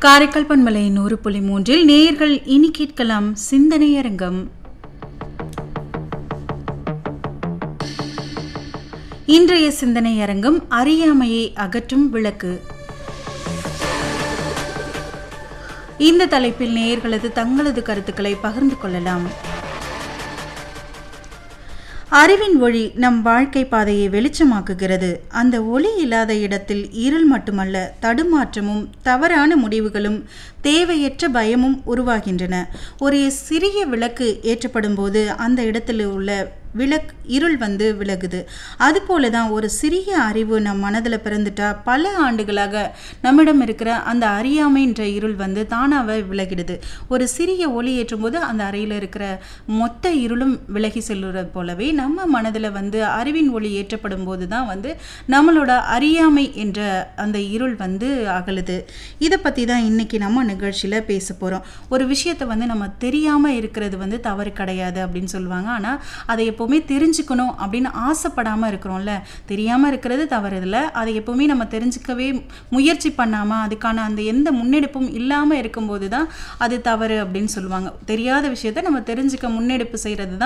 காரைக்கால் பண்பலை நூறு புள்ளி மூன்றில் நேயர்கள் இனி கேட்கலாம் சிந்தனையரங்கம் இன்றைய சிந்தனையரங்கம் அறியாமையை அகற்றும் விளக்கு இந்த தலைப்பில் நேயர்களது தங்களது கருத்துக்களை பகிர்ந்து கொள்ளலாம் அறிவின் ஒளி நம் வாழ்க்கை பாதையை வெளிச்சமாக்குகிறது அந்த ஒளி இல்லாத இடத்தில் இருள் மட்டுமல்ல தடுமாற்றமும் தவறான முடிவுகளும் தேவையற்ற பயமும் உருவாகின்றன ஒரு சிறிய விளக்கு ஏற்றப்படும் போது அந்த இடத்தில் உள்ள விளக் இருள் வந்து விலகுது அதுபோல தான் ஒரு சிறிய அறிவு நம் மனதில் பிறந்துட்டா பல ஆண்டுகளாக நம்மிடம் இருக்கிற அந்த அறியாமைன்ற இருள் வந்து தானாக விலகிடுது ஒரு சிறிய ஒளி ஏற்றும் போது அந்த அறையில் இருக்கிற மொத்த இருளும் விலகி செல்லுறது போலவே நம்ம மனதில் வந்து அறிவின் ஒளி ஏற்றப்படும் போது தான் வந்து நம்மளோட அறியாமை என்ற அந்த இருள் வந்து அகலுது இதை பற்றி தான் இன்னைக்கு நம்ம நிகழ்ச்சியில் பேச போகிறோம் ஒரு விஷயத்தை வந்து நம்ம தெரியாமல் இருக்கிறது வந்து தவறு கிடையாது அப்படின்னு சொல்லுவாங்க ஆனால் அதை எப்போவுமே தெரிஞ்சுக்கணும் அப்படின்னு ஆசைப்படாமல் இருக்கிறோம்ல தெரியாமல் இருக்கிறது தவறு இல்லை அதை எப்போவுமே நம்ம தெரிஞ்சுக்கவே முயற்சி பண்ணாமல் அதுக்கான அந்த எந்த முன்னெடுப்பும் இல்லாமல் இருக்கும்போது தான் அது தவறு அப்படின்னு சொல்லுவாங்க தெரியாத விஷயத்த நம்ம தெரிஞ்சுக்க முன்னெடுப்பு செய்கிறது தான்